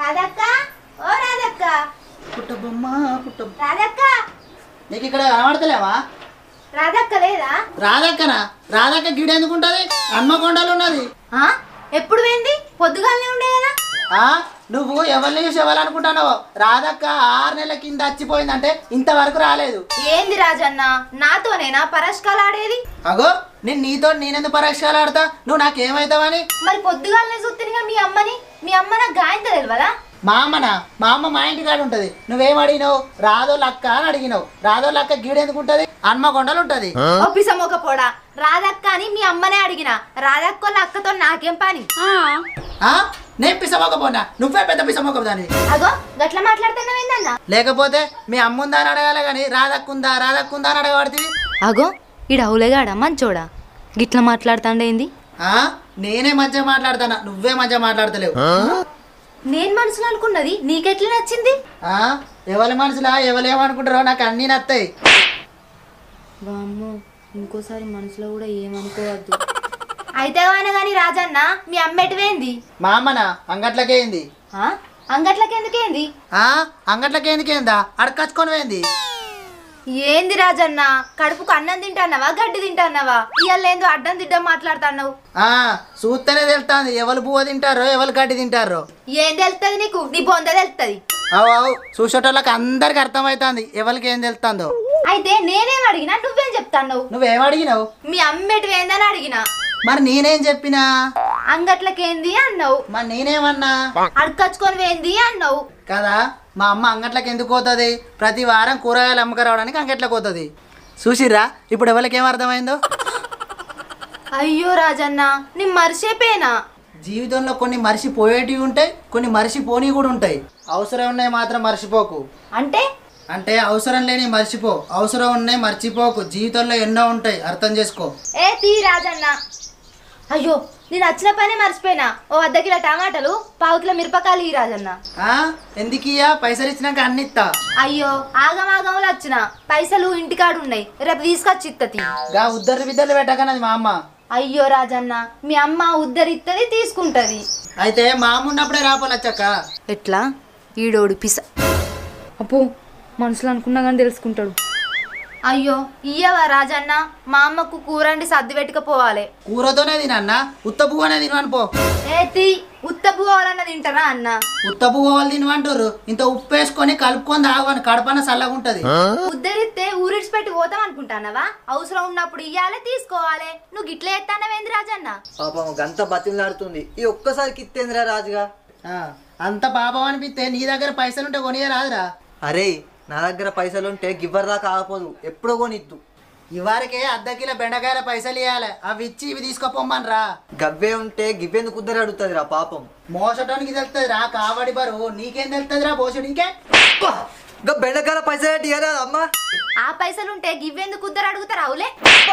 రాధక్క ఓ రాధక్క పుట్టబొమ్మ పుట్ట రాధక్క నీకు ఇక్కడ కనబడతలేవా రాధక్క లేదా రాధక్కనా రాధక్క గిడ ఎందుకుంటది హన్మకొండలు ఉన్నది ఆ? ఎప్పుడు పోయింది పొద్దుగాలనే ఉండే కదా ఆ నువ్వు ఎవరిని చూసి ఎవరనుకుంటున్నావు రాధక్క ఆరు నెలల కింద చచ్చిపోయిందంటే ఇంతవరకు రాలేదు ఏంది రాజన్న నాతోనేనా పరస్కాలు ఆడేది అగో నేను నీతో నేనెందుకు పరీక్షలు ఆడతా నువ్వు నాకేమవుతావని మరి పొద్దుగాలనే చూస్తేనిగా మీ అమ్మని మీ అమ్మ నాకు గాయం తెలియదా మా అమ్మనా మా అమ్మ మా ఇంటి కాడ ఉంటది నువ్వేం అడిగినావు రాదో లక్క అని అడిగినావు రాదో లక్క గీడ ఎందుకు ఉంటది హన్మకొండలు ఉంటది ఒప్పిసమొక పోడా రాధక్క అని మీ అమ్మనే అడిగిన రాధక్క వాళ్ళ అక్కతో నాకేం పని ఆ నేను పిసమోకపోనా నువ్వే పెద్ద పిసమోక దాని అగో గట్ల మాట్లాడుతున్నావేందన్నా లేకపోతే మీ అమ్ముందా అని అడగాలి కానీ రాధక్కుందా రాధక్కుందా అని అడగబడుతుంది అగో ఈడ అవులేగాడా మంచోడా గిట్ల మాట్లాడుతాండేంది ఆ నేనే మంచిగా మాట్లాడతానా నువ్వే మంచిగా మాట్లాడతలేవు నేను మనసులో అనుకున్నది నీకెట్లా నచ్చింది ఆ ఎవరి మనసులా ఎవరేమనుకుంటారో నాకు అన్నీ నత్తాయి వామ్మో ఇంకోసారి మనసులో కూడా ఏమనుకోవద్దు అయితే కానీ కానీ రాజన్న మీ అమ్మ ఎటువేంది మా అమ్మనా అంగట్లకేంది ఆ? అంగట్లకి ఎందుకేంది ఆ అంగట్లకేందుకేందా అడకచ్చుకొని పోయింది ఏంది రాజన్న కడుపుకు అన్నం తింటాన్నావా గడ్డి తింటాన్నావా ఇవాళ ఏందో అడ్డం తిడ్డం మాట్లాడుతున్నావు ఆ చూస్తేనే తెలుస్తుంది ఎవరు పువ్వు తింటారో ఎవరు గడ్డి తింటారో ఏం తెలుస్తుంది నీకు నీ బొంద తెలుస్తుంది అవు అవు చూసేటోళ్ళకి అందరికి అర్థమవుతుంది ఎవరికి ఏం తెలుస్తుందో అయితే నేనేం అడిగినా నువ్వేం చెప్తాన్నావు నువ్వేం అడిగినావు మీ అమ్మ ఎటువేందని అడిగినా మరి నేనేం చెప్పినా అంగట్లకేంది అన్నావు మరి నేనేమన్నా అడకచ్చుకొని వేంది అన్నావు కదా మా అమ్మ అంగట్లకి ఎందుకు పోతుంది ప్రతి వారం కూరగాయలు అమ్మక రావడానికి అంగట్లకు పోతుంది చూసిర్రా ఇప్పుడు ఎవరికి ఏం అర్థమైందో అయ్యో రాజన్న నీ మర్చిపోయినా జీవితంలో కొన్ని మర్చిపోయేటివి ఉంటాయి కొన్ని మర్చిపోని కూడా ఉంటాయి అవసరం ఉన్నాయి మాత్రం మర్చిపోకు అంటే అంటే అవసరం లేని మర్చిపో అవసరం ఉన్నాయి మర్చిపోకు జీవితంలో ఎన్నో ఉంటాయి అర్థం చేసుకో ఏ తీ రాజన్న అయ్యో నేను వచ్చిన పనే మర్చిపోయినా ఓ అర్ధ కిలో టమాటాలు పావు కిలో మిరపకాయలు ఈ రాజన్న ఆ ఎందుకు ఇయ్యా పైసలు ఇచ్చినాక అన్ని ఇస్తా అయ్యో ఆగమాగంలో వచ్చిన పైసలు ఇంటికాడు ఉన్నాయి రేపు తీసుకొచ్చి ఇత్తతి గా ఉద్దరు బిద్దర్లు పెట్టకనది మా అమ్మ అయ్యో రాజన్న మీ అమ్మ ఉద్దరిత్తది తీసుకుంటది అయితే మా అమ్మ ఉన్నప్పుడే రాపోలచ్చక్క ఎట్లా ఈడోడు పిస అప్పు మనసులో అనుకున్నా కానీ తెలుసుకుంటాడు అయ్యో ఇయ్యవా రాజన్న మా అమ్మకు కూరండి సర్ది పెట్టుకపోవాలి కూరతోనే తినన్న ఉత్త పువ్వు అనేది తినవని పో ఏతి ఉత్త పోవాలన్న తింటారా అన్న ఉత్త పువ్వు వాళ్ళు తినమంటారు ఇంత ఉప్పు వేసుకొని కలుపుకొని తాగని కడపన చల్లగా ఉంటది ఉద్దరిస్తే ఊరిడిచి పెట్టి పోతాం అనుకుంటానవా అవసరం ఉన్నప్పుడు ఇయ్యాలే తీసుకోవాలి నువ్వు గిట్ల ఎత్తానవేంది రాజన్న పాపం గంత బతిమలాడుతుంది ఈ ఒక్కసారికి ఇత్తేందిరా రాజుగా ఆ, అంత పాపం అనిపిస్తే నీ దగ్గర పైసలుంటే కొనియే రాదురా అరే నా దగ్గర పైసలు ఉంటే గివ్వర్ దాకా ఆగపోదు ఎప్పుడో కొనిద్దు ఇవరకే అర్ధ కిలో బెండకాయల పైసలు ఇవ్వాలి అవి ఇచ్చి ఇవి తీసుకోపోమ్మని రా గవ్వే ఉంటే గివ్వెందుకు కుద్దరు అడుగుతుంది రా పాపం మోసటానికి తెలుస్తుంది రా కావడి బరువు నీకేం తెలుస్తుంది రా పోసుడికే అబ్బా! గా బెండకాయల పైసలు ఏంటి ఇయ్యరా అమ్మా ఆ పైసలుంటే గివ్వెందుకు ఉద్దరు అడుగుతారు అవులే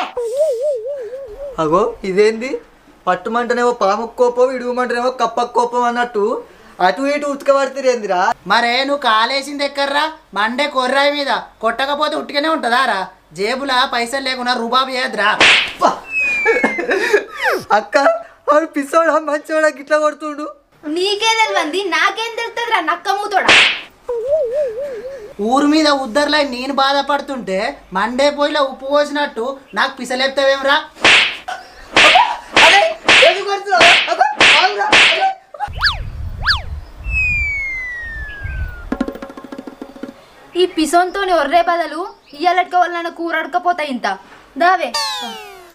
అగో ఇదేంది పట్టుమంటేనేమో పాము కోపం ఇడుగుమంటేనేమో కప్ప కోపం అన్నట్టు అటు ఇటు ఉతకబడితేరేందిరా మరే నువ్వు కాలేసింది ఎక్కర్రా మండే కొర్రాయి మీద కొట్టకపోతే ఉట్టిగానే ఉంటుందా రా జేబులా పైసలు లేకుండా రుబాబు చేయద్దురా అబ్బా! అక్క వాడు పిచ్చోడా మంచోడా గిట్లా కొడుతుండు నీకే తెలియంది నాకేం తెలుస్తుంది రా నక్కమూతోడా ఊరు మీద ఉద్దరులై నేను బాధపడుతుంటే మండే పోయిలో ఉప్పు పోసినట్టు నాకు పిసలేపుతావేం రా అరే ఎందుకు కొడుతున్నావు? అబ్బా! ఆగురా! అరే! ఈ పిసోన్తోని ఒర్రే బదులు ఇయ్యాలట్టుకోవాలన్న కూర అడకపోతా ఇంత దావే